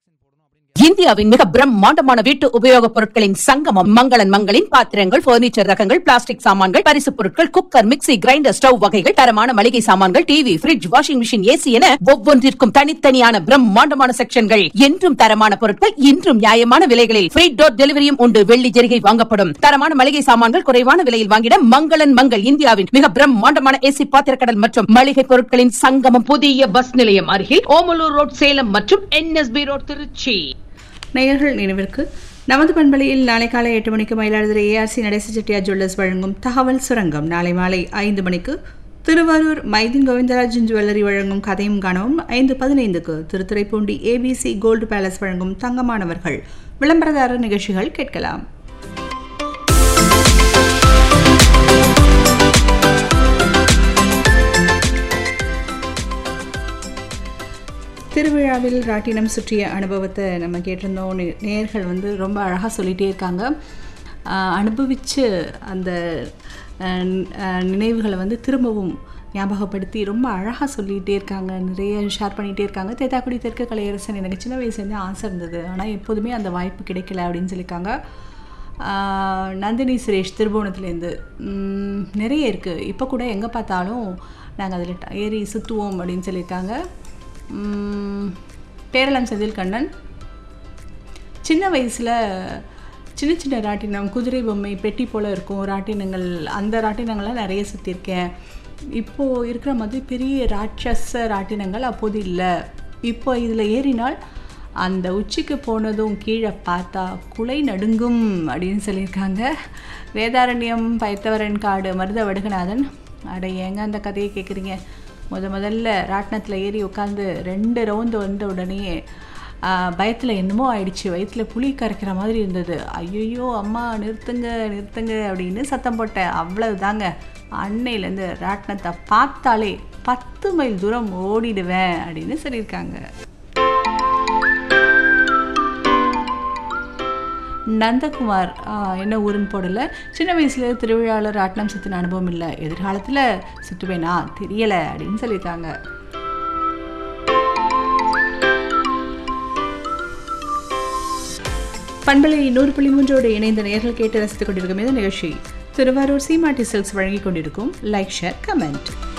இந்தியாவின் மிக பிரம்மாண்டமான வீட்டு உபயோகப் பொருட்களின் சங்கமம் மங்களன் மங்களின் பாத்திரங்கள் பர்னிச்சர் ரகங்கள் பிளாஸ்டிக் சாமான்கள் பரிசுப் பொருட்கள் குக்கர் மிக்ஸி கிரைண்டர் ஸ்டவ் வகைகள் தரமான மளிகை சாமான்கள் TV fridge washing machine AC என ஒவ்வொன்றிற்கும் தனித்தனியான பிரம்மாண்டமான செக்ஷன்கள் என்றும் தரமான பொருட்கள் இன்றும் நியாயமான விலைகளில் ஃப்ரீ டோர் டெலிவரியும் உண்டு வெள்ளி ஜெரிகை வாங்கப்படும் தரமான மளிகை சாமான்கள் குறைவான விலையில் வாங்கிட மங்களன் மங்கள் இந்தியாவின் மிக பிரம்மாண்டமான ஏசி பாத்திரக்கடல் மற்றும் மளிகை பொருட்களின் சங்கமம் புதிய பஸ் நிலையம் அருகில் ஓமலூர் ரோட் சேலம் மற்றும் என்எஸ்பி ரோட் திருச்சி நேயர்கள் நினைவிற்கு நமது பண்பலையில் நாளை காலை எட்டு மணிக்கு மயிலாடுதுறை ஏஆர்சி நடேச செட்டியார் ஜுவல்லர்ஸ் வழங்கும் தகவல் சுரங்கம் நாளை மாலை ஐந்து மணிக்கு திருவாரூர் மைதின் கோவிந்தராஜன் ஜுவல்லரி வழங்கும் கதையும் காணவும் ஐந்து பதினைந்துக்கு திருத்துறைப்பூண்டி ஏபிசி கோல்டு பேலஸ் வழங்கும் தங்கமானவர்கள் விளம்பரதாரர் நிகழ்ச்சிகள் கேட்கலாம் திருவிழாவில் ராட்டினம் சுற்றிய அனுபவத்தை நம்ம கேட்டிருந்தோம் நே- நேயர்கள் வந்து ரொம்ப அழகாக சொல்லிகிட்டே இருக்காங்க ஆஹ் அனுபவிச்சு அந்த ஆஹ் ந- ஆஹ் நினைவுகளை வந்து திரும்பவும் ஞாபகப்படுத்தி ரொம்ப அழகாக சொல்லிகிட்டே இருக்காங்க நிறைய ஷேர் பண்ணிகிட்டே இருக்காங்க தேத்தாக்குடி தெற்கு கலையரசன் எனக்கு சின்ன வயசுலேருந்து ஆசை இருந்தது ஆனால் எப்போதுமே அந்த வாய்ப்பு கிடைக்கல அப்படின்னு சொல்லியிருக்காங்க ஆஹ் நந்தினி சுரேஷ் திருபுவனத்துலேருந்து உம், நிறைய இருக்குது இப்போ கூட எங்கே பார்த்தாலும் நாங்கள் அதில் ஏறி சுற்றுவோம் அப்படின்னு சொல்லியிருக்காங்க உம், பேரளம் செந்தில் கண்ணன் சின்ன வயசில் சின்ன சின்ன ராட்டினம் குதிரை பொம்மை பெட்டி போல் இருக்கும் ராட்டினங்கள் அந்த ராட்டினங்கள்லாம் நிறைய சுற்றிருக்கேன் இப்போது இருக்கிற மாதிரி பெரிய ராட்சச ராட்டினங்கள் அப்போது இல்லை இப்போ இதில் ஏறினால் அந்த உச்சிக்கு போனதும் கீழே பார்த்தா குலை நடுங்கும் அப்படின்னு சொல்லியிருக்காங்க வேதாரண்யம் பயத்தவரன் காடு மருத வடுகநாதன் அட ஏங்க அந்த கதையை கேட்குறீங்க முத முதல்ல ராட்டினத்தில் ஏறி உட்காந்து ரெண்டு ரவுண்டு வந்த உடனே பயத்தில் என்னமோ ஆயிடுச்சு வயிற்றுல புளி கரைக்கிற மாதிரி இருந்தது ஐயோ அம்மா நிறுத்துங்க நிறுத்துங்க அப்படின்னு சத்தம் போட்டேன் அவ்வளவுதாங்க அன்னையிலேருந்து ராட்டினத்தை பார்த்தாலே பத்து மைல் தூரம் ஓடிடுவேன் அப்படின்னு சொல்லியிருக்காங்க நந்தகுமார் ஆஹ், என்ன ஊருன்னு போடல சின்ன வயசுல திருவிழாவில் ராட்டினம் சுற்றின அனுபவம் இல்லை எதிர்காலத்தில் சுற்றுவேனா தெரியலை அப்படின்னு சொல்லியிருக்காங்க பண்பலை நூறு புள்ளி மூன்றோடு இணைந்த நேர்கள் கேட்டு ரசித்துக் கொண்டிருக்கும் இந்த நிகழ்ச்சி திருவாரூர் சீமாட்டி சில்க்ஸ் வழங்கிக் கொண்டிருக்கும் லைக் ஷேர் கமெண்ட்